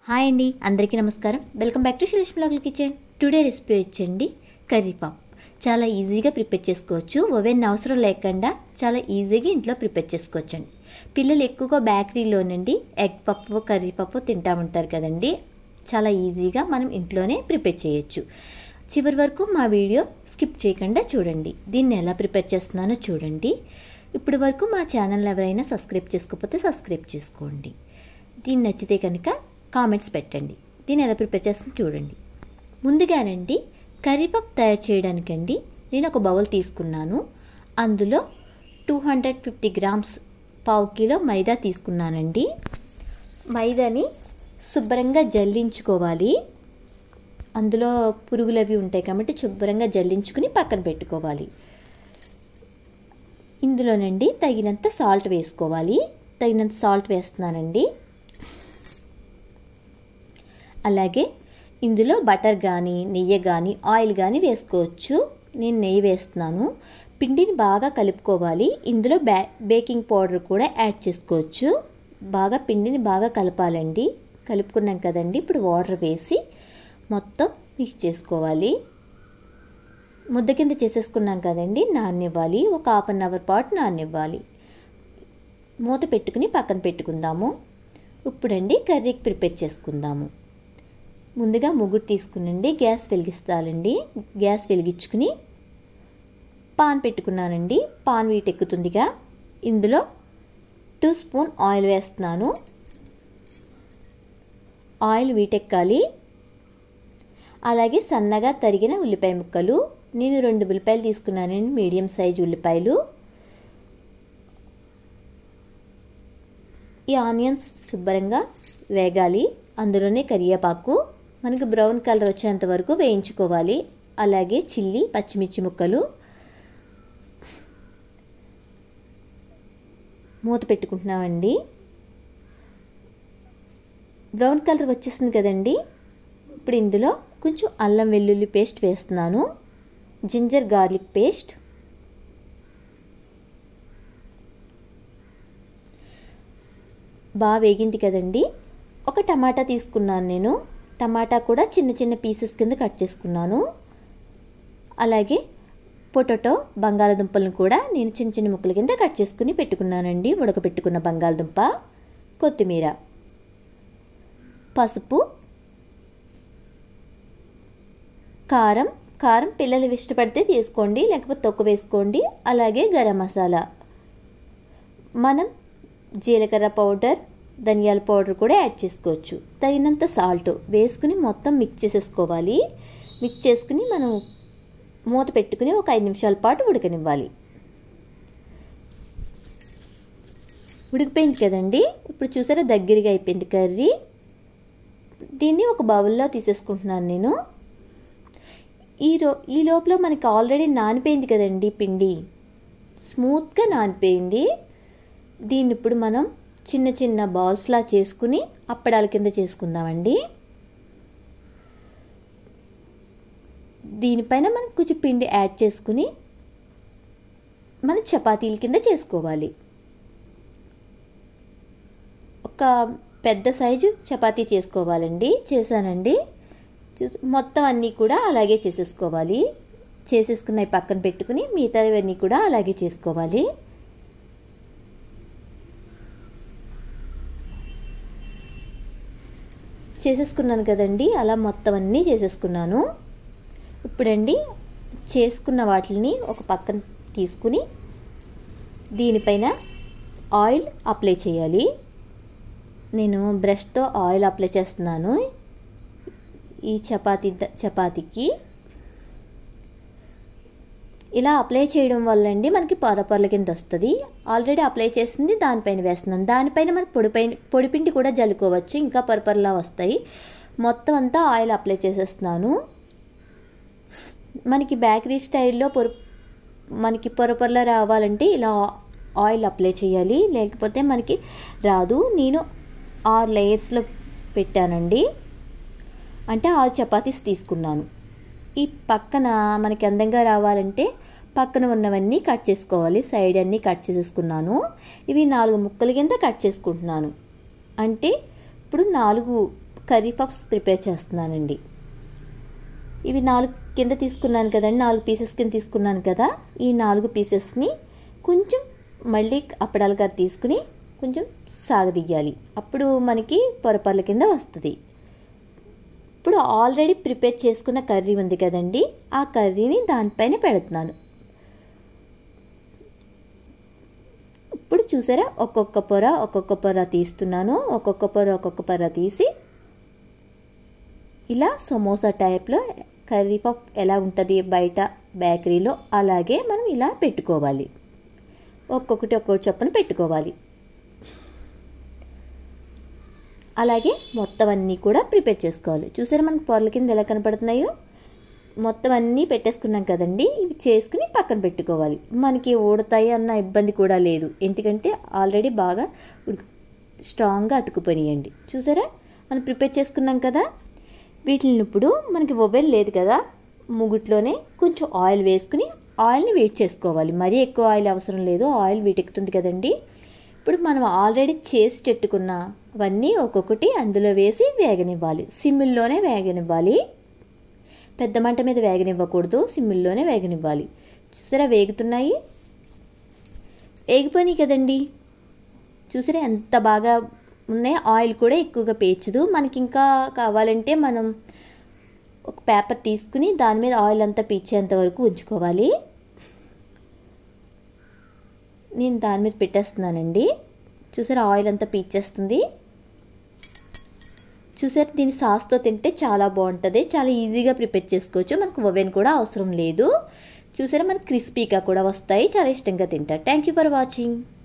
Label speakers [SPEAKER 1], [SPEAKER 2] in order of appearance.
[SPEAKER 1] hi అండి అందరికీ నమస్కారం వెల్కమ్ బ్యాక్ టు శిరీష్ బ్లాగుల కిచెన్ టుడే రెసిపీ వచ్చండి కర్రీ పాప్ చాలా ఈజీగా ప్రిపేర్ చేసుకోవచ్చు ఓవెన్ అవసరం లేకుండా చాలా ఈజీగా ఇంట్లో ప్రిపేర్ చేసుకోవచ్చండి పిల్లలు ఎక్కువగా బేకరీలోనండి ఎగ్ పప్పు కర్రీ పప్పు తింటా ఉంటారు కదండి చాలా ఈజీగా మనం ఇంట్లోనే ప్రిపేర్ చేయొచ్చు చివరి వరకు మా వీడియో స్కిప్ చేయకుండా చూడండి దీన్ని ఎలా ప్రిపేర్ చేస్తున్నానో చూడండి ఇప్పటి వరకు మా ఛానల్ ఎవరైనా సబ్స్క్రైబ్ చేసుకోకపోతే సబ్స్క్రైబ్ చేసుకోండి దీన్ని నచ్చితే కనుక కామెంట్స్ పెట్టండి దీన్ని ఎలా ప్రిపేర్ చేస్తాను చూడండి ముందుగానండి కర్రీపప్పు తయారు చేయడానికండి నేను ఒక బౌల్ తీసుకున్నాను అందులో టూ హండ్రెడ్ ఫిఫ్టీ గ్రామ్స్ పావు కిలో మైదా తీసుకున్నానండి మైదాని శుభ్రంగా జల్లించుకోవాలి అందులో పురుగులు అవి ఉంటాయి కాబట్టి శుభ్రంగా జల్లించుకుని పక్కన పెట్టుకోవాలి ఇందులోనండి తగినంత సాల్ట్ వేసుకోవాలి తగినంత సాల్ట్ వేస్తున్నానండి అలాగే ఇందులో బటర్ కానీ నెయ్యి కానీ ఆయిల్ కానీ వేసుకోవచ్చు నేను నెయ్యి వేస్తున్నాను పిండిని బాగా కలుపుకోవాలి ఇందులో బ్యా బేకింగ్ పౌడర్ కూడా యాడ్ చేసుకోవచ్చు బాగా పిండిని బాగా కలపాలండి కలుపుకున్నాం కదండి ఇప్పుడు వాటర్ వేసి మొత్తం మిక్స్ చేసుకోవాలి ముద్ద కింద చేసేసుకున్నాం కదండి నాననివ్వాలి ఒక హాఫ్ అన్ అవర్ పాటు నాననివ్వాలి మూత పెట్టుకుని పక్కన పెట్టుకుందాము ఇప్పుడండి కర్రీకి ప్రిపేర్ చేసుకుందాము ముందుగా ముగ్గురు తీసుకునండి గ్యాస్ వెలిగిస్తానండి గ్యాస్ వెలిగించుకుని పాన్ పెట్టుకున్నానండి పాన్ వీటెక్కుతుందిగా ఇందులో టూ స్పూన్ ఆయిల్ వేస్తున్నాను ఆయిల్ వీటెక్కాలి అలాగే సన్నగా తరిగిన ఉల్లిపాయ ముక్కలు నేను రెండు ఉల్లిపాయలు తీసుకున్నానండి మీడియం సైజు ఉల్లిపాయలు ఈ ఆనియన్స్ శుభ్రంగా వేగాలి అందులోనే కరివేపాకు మనకి బ్రౌన్ కలర్ వచ్చేంత వరకు వేయించుకోవాలి అలాగే చిల్లీ పచ్చిమిర్చి ముక్కలు మూత పెట్టుకుంటున్నామండి బ్రౌన్ కలర్ వచ్చేసింది కదండి ఇప్పుడు ఇందులో కొంచెం అల్లం వెల్లుల్లి పేస్ట్ వేస్తున్నాను జింజర్ గార్లిక్ పేస్ట్ బాగా వేగింది కదండి ఒక టమాటా తీసుకున్నాను నేను టమాటా కూడా చిన్న చిన్న పీసెస్ కింద కట్ చేసుకున్నాను అలాగే పొటాటో బంగాళదుంపలను కూడా నేను చిన్న చిన్న ముక్కల కింద కట్ చేసుకుని పెట్టుకున్నానండి ఉడకపెట్టుకున్న బంగాళదుంప కొత్తిమీర పసుపు కారం కారం పిల్లలు ఇష్టపడితే తీసుకోండి లేకపోతే తొక్కు వేసుకోండి అలాగే గరం మసాలా మనం జీలకర్ర పౌడర్ ధనియాల పౌడర్ కూడా యాడ్ చేసుకోవచ్చు తగినంత సాల్ట్ వేసుకుని మొత్తం మిక్స్ చేసేసుకోవాలి మిక్స్ చేసుకుని మనం మూత పెట్టుకుని ఒక ఐదు నిమిషాల పాటు ఉడకనివ్వాలి ఉడికిపోయింది కదండి ఇప్పుడు చూసారా దగ్గరగా అయిపోయింది కర్రీ దీన్ని ఒక బౌల్లో తీసేసుకుంటున్నాను నేను ఈ రో ఈ లోపల మనకి ఆల్రెడీ నానిపోయింది కదండి పిండి స్మూత్గా నానిపోయింది దీన్ని ఇప్పుడు మనం చిన్న చిన్న బాల్స్లా చేసుకుని అప్పడాల కింద చేసుకుందామండి దీనిపైన మనం కొంచెం పిండి యాడ్ చేసుకుని మనం చపాతీల కింద చేసుకోవాలి ఒక పెద్ద సైజు చపాతీ చేసుకోవాలండి చేశానండి మొత్తం అన్నీ కూడా అలాగే చేసేసుకోవాలి చేసేసుకున్నవి పక్కన పెట్టుకుని మిగతావన్నీ కూడా అలాగే చేసుకోవాలి చేసేసుకున్నాను కదండి అలా మొత్తం అన్నీ చేసేసుకున్నాను ఇప్పుడండి చేసుకున్న వాటిని ఒక పక్కన తీసుకుని దీనిపైన ఆయిల్ అప్లై చేయాలి నేను బ్రష్తో ఆయిల్ అప్లై చేస్తున్నాను ఈ చపాతీ చపాతీకి ఇలా అప్లై చేయడం వల్ల అండి మనకి పొర పొరల కింద వస్తుంది ఆల్రెడీ అప్లై చేసింది దానిపైన వేస్తున్నాను దానిపైన మన పొడిపైన పొడిపిండి కూడా జల్లుకోవచ్చు ఇంకా పొరపొరలా వస్తాయి మొత్తం అంతా ఆయిల్ అప్లై చేసేస్తున్నాను మనకి బేకరీ స్టైల్లో పొరు మనకి పొరపొరలా రావాలంటే ఇలా ఆయిల్ అప్లై చేయాలి లేకపోతే మనకి రాదు నేను ఆరు లేయర్స్లో పెట్టానండి అంటే ఆరు చపాతీస్ తీసుకున్నాను ఈ పక్కన మనకి అందంగా రావాలంటే పక్కన ఉన్నవన్నీ కట్ చేసుకోవాలి సైడ్ అన్నీ కట్ చేసేసుకున్నాను ఇవి నాలుగు ముక్కల కింద కట్ చేసుకుంటున్నాను అంటే ఇప్పుడు నాలుగు కర్రీ పఫ్స్ ప్రిపేర్ చేస్తున్నానండి ఇవి నాలుగు కింద తీసుకున్నాను కదండి నాలుగు పీసెస్ కింద తీసుకున్నాను కదా ఈ నాలుగు పీసెస్ని కొంచెం మళ్ళీ అప్పడాలుగా తీసుకుని కొంచెం సాగదీయాలి అప్పుడు మనకి పొరపాల కింద వస్తుంది ఇప్పుడు ఆల్రెడీ ప్రిపేర్ చేసుకున్న కర్రీ ఉంది కదండి ఆ కర్రీని దానిపైన పెడుతున్నాను ఇప్పుడు చూసారా ఒక్కొక్క పొర ఒక్కొక్క పొర తీస్తున్నాను ఒక్కొక్క పొర ఒక్కొక్క పొర తీసి ఇలా సమోసా టైప్లో కర్రీ పఫ్ ఎలా ఉంటుంది బయట బేకరీలో అలాగే మనం ఇలా పెట్టుకోవాలి ఒక్కొక్కటి ఒక్కొక్కటి చొప్పున పెట్టుకోవాలి అలాగే మొత్తం అన్నీ కూడా ప్రిపేర్ చేసుకోవాలి చూసారా మనకు పొరల కింద ఎలా కనపడుతున్నాయో మొత్తం అన్నీ పెట్టేసుకున్నాం కదండి ఇవి చేసుకుని పక్కన పెట్టుకోవాలి మనకి ఊడతాయి అన్న ఇబ్బంది కూడా లేదు ఎందుకంటే ఆల్రెడీ బాగా స్ట్రాంగ్గా అతుకుపోయినాయండి చూసారా మనం ప్రిపేర్ చేసుకున్నాం కదా వీటిని ఇప్పుడు మనకి మొబైల్ లేదు కదా ముగుట్లోనే కొంచెం ఆయిల్ వేసుకుని ఆయిల్ని వేట్ చేసుకోవాలి మరీ ఎక్కువ ఆయిల్ అవసరం లేదు ఆయిల్ వీటెక్కుతుంది కదండి ఇప్పుడు మనం ఆల్రెడీ చేసి పెట్టుకున్న అవన్నీ ఒక్కొక్కటి అందులో వేసి వేగనివ్వాలి సిమ్మిల్లోనే వేగనివ్వాలి పెద్ద మంట మీద వేగనివ్వకూడదు సిమ్మిల్లోనే వేగనివ్వాలి చూసారా వేగుతున్నాయి వేగిపోయినాయి కదండి చూసారా ఎంత బాగా ఉన్నాయి ఆయిల్ కూడా ఎక్కువగా పేర్చదు మనకి ఇంకా కావాలంటే మనం ఒక పేపర్ తీసుకుని దాని మీద ఆయిల్ అంతా పీల్చేంత వరకు ఉంచుకోవాలి నేను దాని మీద పెట్టేస్తున్నానండి చూసారా ఆయిల్ అంతా పీల్చేస్తుంది చూసారు దీని సాస్తో తింటే చాలా బాగుంటుంది చాలా ఈజీగా ప్రిపేర్ చేసుకోవచ్చు మనకు ఓవెన్ కూడా అవసరం లేదు చూసారా మనకు క్రిస్పీగా కూడా వస్తాయి చాలా ఇష్టంగా తింటారు థ్యాంక్ యూ ఫర్ వాచింగ్